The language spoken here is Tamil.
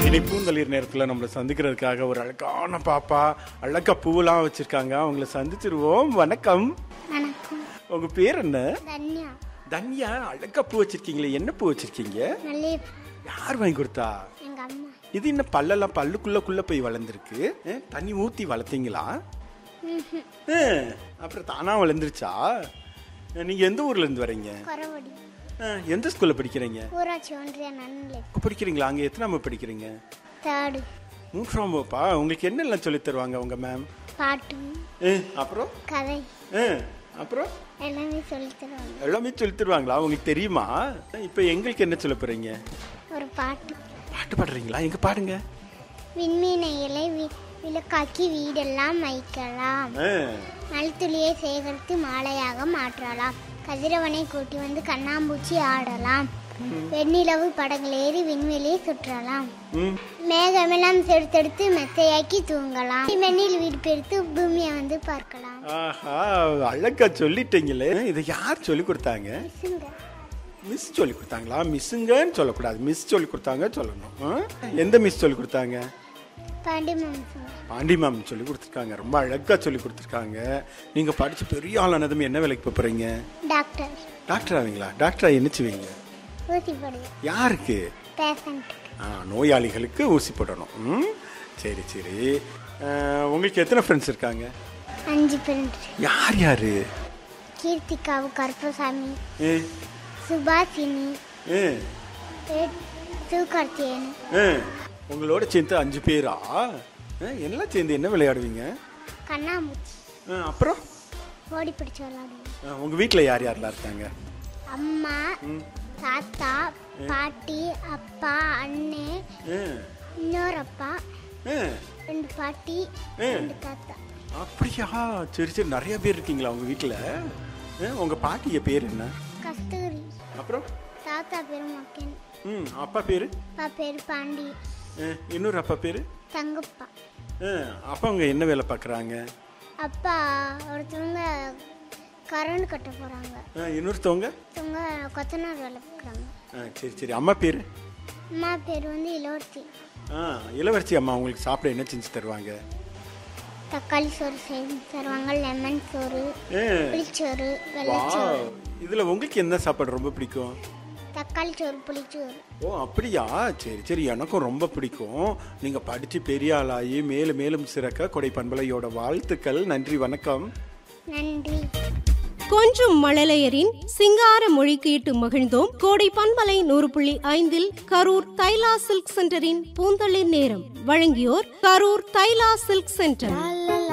இனி பூந்தளிர் நேரத்தில் நம்மளை சந்திக்கிறதுக்காக ஒரு அழகான பாப்பா அழகா பூவெல்லாம் வச்சிருக்காங்க அவங்கள சந்திச்சிருவோம் வணக்கம் வணக்கம் உங்க பேர் என்ன தன்யா தன்யா அழகா பூ வச்சிருக்கீங்களே என்ன பூ வச்சிருக்கீங்க மல்லிகைப்பூ யார் வாங்கி கொடுத்தா எங்க அம்மா இது என்ன பல்லெல்லாம் பல்லுக்குள்ளக்குள்ள போய் வளர்ந்துருக்கு அஹ், தண்ணி ஊத்தி வளர்த்தீங்களா அஹ், அப்புறம் தானா வளர்ந்துருச்சா அஹ், நீங்க எந்த ஊர்ல இருந்து வரீங்க குறவடி அஹ், எந்த ஸ்கூல்ல படிக்கிறீங்க ஊராட்சி ஒன்றிய நன்னிலை இப்ப படிக்கிறீங்களா அங்க எத்தனாம படிக்கிறீங்க தேர்டு மூன்றாம் வகுப்பா உங்களுக்கு என்னெல்லாம் சொல்லி தருவாங்க உங்க மேம் பாட்டு அப்புறம் கதை அஹ், அப்புறம் எல்லாமே சொல்லித் தருவாங்க எல்லாமே சொல்லி தருவாங்களா உங்களுக்கு தெரியுமா இப்போ எங்களுக்கு என்ன சொல்ல போறீங்க ஒரு பாட்டு பாட்டு பாடுறீங்களா எங்க பாடுங்க விண்மீனை இலை வி- விளக்காக்கி வீடெல்லாம் வைக்கலாம் அஹ், மலைத்துளியை சேகரித்து மாலையாக மாற்றலாம் கதிரவனை கூட்டி வந்து கண்ணாம்பூச்சி ஆடலாம் வெண்ணிலவு படங்கள் ஏறி விண்வெளியை சுற்றலாம் ம். மேகமெல்லாம் செடுத்தெடுத்து மெத்தையாக்கி தூங்கலாம் வெண்ணில் வீடு பெருத்து பூமியை வந்து பார்க்கலாம் ஆஹா அழகா சொல்லிட்டீங்களே இதை யார் சொல்லி கொடுத்தாங்க மிஸ்ஸுங்க. மிஸ் சொல்லி கொடுத்தாங்களா மிஸ்ஸுங்கன்னு சொல்லக்கூடாது மிஸ் சொல்லி கொடுத்தாங்க சொல்லணும் ஆ? எந்த மிஸ் சொல்லி கொடுத்தாங்க பாண்டி மாம்சம் பாண்டி மேம் சொல்லி கொடுத்துருக்காங்க ரொம்ப அழகா சொல்லி கொடுத்துருக்காங்க நீங்க படிச்சு பெரிய ஆளானதும் என்ன வேலைக்கு போப் போறீங்க டாக்டர் டாக்டர் ஆவீங்களா டாக்டரா என்னச்சுவீங்க ஊசி போடுவேன் யாருக்கு பேஷண்ட் ஆ, நோயாளிகளுக்கு ஊசி போடணும் ம் சரி சரி ஆ, உங்களுக்கு எத்தனை ஃப்ரெண்ட்ஸ் இருக்காங்க அஞ்சு பேர் யார் யாரு கீர்த்திகாவு கருப்பசாமி ஏ சுபாஷினி ஏ ஏ- சிவகார்த்தியேயன் ஆ, உங்களோட சேர்ந்து அஞ்சு பேரா ஆ, எல்லாம் சேர்ந்து என்ன விளையாடுவீங்க கண்ணாமூச்சி ஆ, அப்புறம் ஓடி பிடிச்சு விளாடுவோம் ஆ, உங்க வீட்டில் யார் யாரெல்லாம் இருக்காங்க அம்மா தாத்தா பாட்டி அப்பா அண்ணே ஆ, இன்னொரு அப்பா ஆ, ரெண்டு பாட்டி ஆ. ரெண்டு தாத்தா அப்படியா சரி சரி நிறைய பேர் இருக்கீங்களா உங்க வீட்டில் உங்க பாட்டிய பேர் என்ன கஸ்தூரி அப்புறம் தாத்தா பேர் மக்கன் ம் அப்பா பேர் அப்பா பேர் பாண்டி இன்னொரு அப்பா பேர் தங்கப்பா அப்பா அவங்க என்ன வேலை பார்க்குறாங்க அப்பா ஒருத்தவங்க கரண்ட் கட்ட போகிறாங்க இன்னொருத்தவங்க ஒருத்தவங்க கொத்தனார் வேலை பார்க்குறாங்க ஆ, சரி சரி அம்மா பேர் அம்மா பேர் வந்து இளவரசி ஆ இளவரசி அம்மா உங்களுக்கு சாப்பிட என்ன செஞ்சு தருவாங்க தக்காளி சோறு செஞ்சு தருவாங்க லெமன் சோறு ஆ, புளிச்சோறு வா வெள்ளைச்சோறு இதில் உங்களுக்கு என்ன சாப்பாடு ரொம்ப பிடிக்கும் தக்காளி சோறு புளிச்சோறு ஓ அப்படியா சரி சரி எனக்கும் ரொம்ப பிடிக்கும் நீங்கள் படித்து பெரிய ஆளாகி மேலும் மேலும் சிறக்க கொடை பண்பலையோட வாழ்த்துக்கள் நன்றி வணக்கம் நன்றி கொஞ்சம் மழலையரின் சிங்கார மொழி கேட்டு மகிழ்ந்தோம் கோடை பண்பலை நூறு புள்ளி ஐந்தில் கரூர் தைலா சில்க் சென்டரின் பூந்தளிர் நேரம் வழங்கியோர் கரூர் தைலா சில்க் சென்டர்